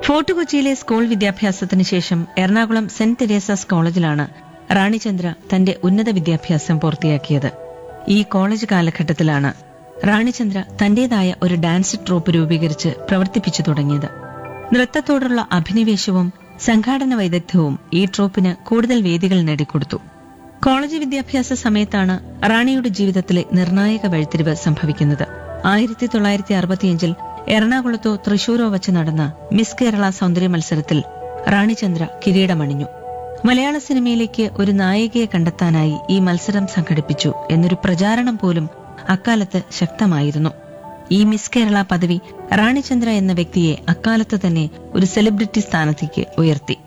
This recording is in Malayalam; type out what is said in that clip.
ഫോർട്ട് കൊച്ചിയിലെ സ്കൂൾ വിദ്യാഭ്യാസത്തിന് ശേഷം എറണാകുളം സെന്റ് തെരേസാസ് കോളേജിലാണ് റാണിചന്ദ്ര തന്റെ ഉന്നത വിദ്യാഭ്യാസം പൂർത്തിയാക്കിയത് ഈ കോളേജ് കാലഘട്ടത്തിലാണ് റാണിചന്ദ്ര തന്റേതായ ഒരു ഡാൻസ് ട്രൂപ്പ് രൂപീകരിച്ച് പ്രവർത്തിപ്പിച്ചു തുടങ്ങിയത് നൃത്തത്തോടുള്ള അഭിനിവേശവും സംഘാടന വൈദഗ്ധ്യവും ഈ ട്രൂപ്പിന് കൂടുതൽ വേദികൾ നേടിക്കൊടുത്തു കോളേജ് വിദ്യാഭ്യാസ സമയത്താണ് റാണിയുടെ ജീവിതത്തിലെ നിർണായക വഴിത്തിരിവ് സംഭവിക്കുന്നത് ആയിരത്തി തൊള്ളായിരത്തി അറുപത്തിയഞ്ചിൽ എറണാകുളത്തോ തൃശൂരോ വച്ച് നടന്ന മിസ് കേരള സൗന്ദര്യ മത്സരത്തിൽ റാണിചന്ദ്ര കിരീടമണിഞ്ഞു മലയാള സിനിമയിലേക്ക് ഒരു നായികയെ കണ്ടെത്താനായി ഈ മത്സരം സംഘടിപ്പിച്ചു എന്നൊരു പ്രചാരണം പോലും അക്കാലത്ത് ശക്തമായിരുന്നു ഈ മിസ് കേരള പദവി റാണിചന്ദ്ര എന്ന വ്യക്തിയെ അക്കാലത്ത് തന്നെ ഒരു സെലിബ്രിറ്റി സ്ഥാനത്തേക്ക് ഉയർത്തി